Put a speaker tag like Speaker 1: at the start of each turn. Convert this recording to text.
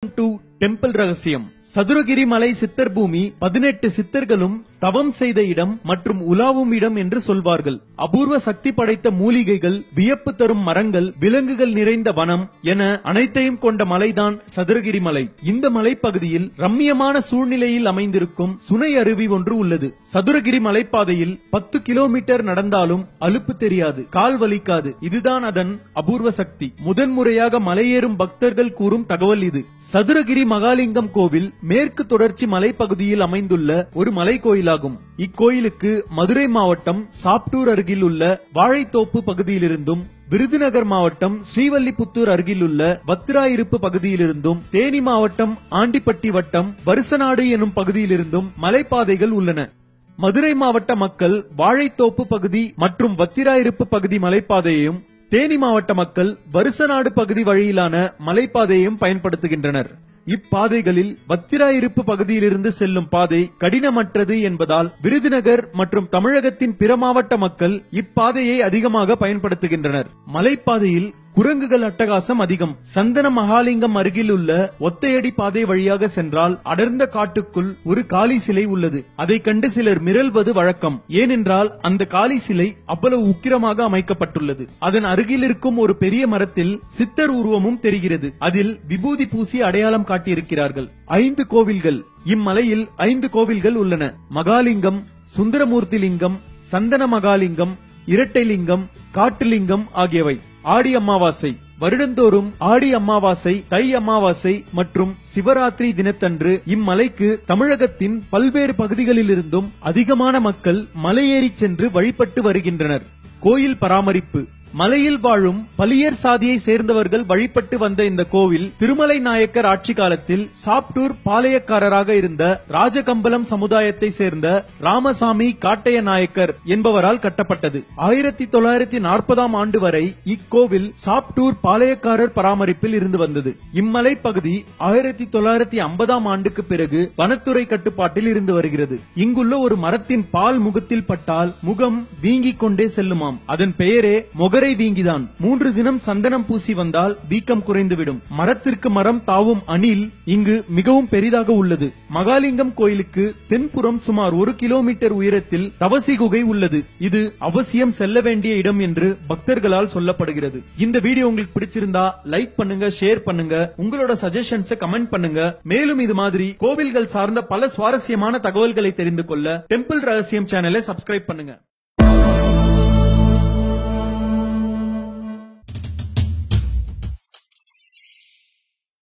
Speaker 1: to temple ரகசியம் சதுரகிரி மலை சித்தர் பூமி பதினெட்டு சித்தர்களும் தவம் செய்த இடம் மற்றும் உலாவும் இடம் என்று சொல்வார்கள் அபூர்வ சக்தி படைத்த மூலிகைகள் வியப்பு தரும் மரங்கள் விலங்குகள் நிறைந்த வனம் என அனைத்தையும் கொண்ட மலைதான் சதுரகிரி மலை இந்த மலைப்பகுதியில் ரம்மியமான சூழ்நிலையில் அமைந்திருக்கும் சுனை அருவி ஒன்று உள்ளது சதுரகிரி மலைப்பாதையில் பத்து கிலோமீட்டர் நடந்தாலும் அலுப்பு தெரியாது கால் வலிக்காது இதுதான் அதன் அபூர்வ சக்தி முதன்முறையாக மலையேறும் பக்தர்கள் கூறும் தகவல் இது சதுரகிரி மகாலிங்கம் கோவில் மேற்கு தொடர்ச்சி மலைப்பகுதியில் அமைந்துள்ள ஒரு மலை கோயிலாகும் இக்கோயிலுக்கு மதுரை மாவட்டம் சாப்டூர் அருகில் உள்ள வாழைத்தோப்பு பகுதியிலிருந்தும் விருதுநகர் மாவட்டம் ஸ்ரீவல்லிபுத்தூர் அருகிலுள்ள வத்திராயிருப்பு பகுதியிலிருந்தும் தேனி மாவட்டம் ஆண்டிப்பட்டி வட்டம் வருசநாடு எனும் பகுதியிலிருந்தும் மலைப்பாதைகள் உள்ளன மதுரை மாவட்ட மக்கள் வாழைத்தோப்பு பகுதி மற்றும் வத்திராயிருப்பு பகுதி மலைப்பாதையையும் தேனி மாவட்ட மக்கள் வருசநாடு பகுதி வழியிலான மலைப்பாதையையும் பயன்படுத்துகின்றனர் இப்பாதைகளில் வத்திராயிருப்பு பகுதியிலிருந்து செல்லும் பாதை கடினமற்றது என்பதால் விருதுநகர் மற்றும் தமிழகத்தின் பிற மாவட்ட மக்கள் இப்பாதையை அதிகமாக பயன்படுத்துகின்றனர் மலைப்பாதையில் குரங்குகள் அட்டகாசம் அதிகம் சந்தன மகாலிங்கம் அருகில் உள்ள ஒத்தையடி பாதை வழியாக சென்றால் அடர்ந்த காட்டுக்குள் ஒரு காளி சிலை உள்ளது அதை கண்டு சிலர் மிரள்வது வழக்கம் ஏனென்றால் அந்த காளி சிலை அவ்வளவு உக்கிரமாக அமைக்கப்பட்டுள்ளது அதன் அருகில் இருக்கும் ஒரு பெரிய மரத்தில் சித்தர் உருவமும் தெரிகிறது அதில் விபூதி பூசி அடையாளம் காட்டியிருக்கிறார்கள் ஐந்து கோவில்கள் இம்மலையில் ஐந்து கோவில்கள் உள்ளன மகாலிங்கம் சுந்தரமூர்த்தி லிங்கம் சந்தன மகாலிங்கம் இரட்டை லிங்கம் காட்டுலிங்கம் ஆகியவை ஆடி அமாவாசை வருடந்தோறும் ஆடி அமாவாசை தை அமாவாசை மற்றும் சிவராத்திரி தினத்தன்று இம்மலைக்கு தமிழகத்தின் பல்வேறு பகுதிகளிலிருந்தும் அதிகமான மக்கள் மலையேறி சென்று வழிபட்டு வருகின்றனர் கோயில் பராமரிப்பு மலையில் வாழும் பலியர் சாதியை சேர்ந்தவர்கள் வழிபட்டு வந்த இந்த கோவில் திருமலை நாயக்கர் ஆட்சி காலத்தில் சாப்டூர் பாளையக்காரராக இருந்த ராஜகம்பலம் சமுதாயத்தை சேர்ந்த ராமசாமி காட்டைய நாயக்கர் என்பவரால் கட்டப்பட்டது ஆயிரத்தி தொள்ளாயிரத்தி நாற்பதாம் ஆண்டு வரை இக்கோவில் சாப்டூர் பாளையக்காரர் பராமரிப்பில் இருந்து வந்தது இம்மலை பகுதி ஆயிரத்தி தொள்ளாயிரத்தி ஐம்பதாம் ஆண்டுக்கு பிறகு வனத்துறை கட்டுப்பாட்டில் இருந்து வருகிறது இங்குள்ள ஒரு மரத்தின் பால் முகத்தில் பட்டால் முகம் வீங்கிக் கொண்டே செல்லுமாம் அதன் பெயரே மொகரை வீங்கிதான் மூன்று தினம் சந்தனம் பூசி வந்தால் வீக்கம் குறைந்துவிடும் மரத்திற்கு மரம் தாவும் அணில் இங்கு மிகவும் பெரிதாக உள்ளது மகாலிங்கம் கோயிலுக்கு தென்புறம் சுமார் ஒரு கிலோமீட்டர் உயரத்தில் தவசி குகை உள்ளது இது அவசியம் செல்ல வேண்டிய இடம் என்று பக்தர்களால் சொல்லப்படுகிறது இந்த வீடியோ உங்களுக்கு பிடிச்சிருந்தா லைக் பண்ணுங்க ஷேர் பண்ணுங்க உங்களோட சஜஷன்ஸ் கமெண்ட் பண்ணுங்க மேலும் இது மாதிரி கோவில்கள் சார்ந்த பல சுவாரஸ்யமான தகவல்களை தெரிந்து கொள்ள டெம்பிள் ரகசியம் சேனலை சப்ஸ்கிரைப் பண்ணுங்க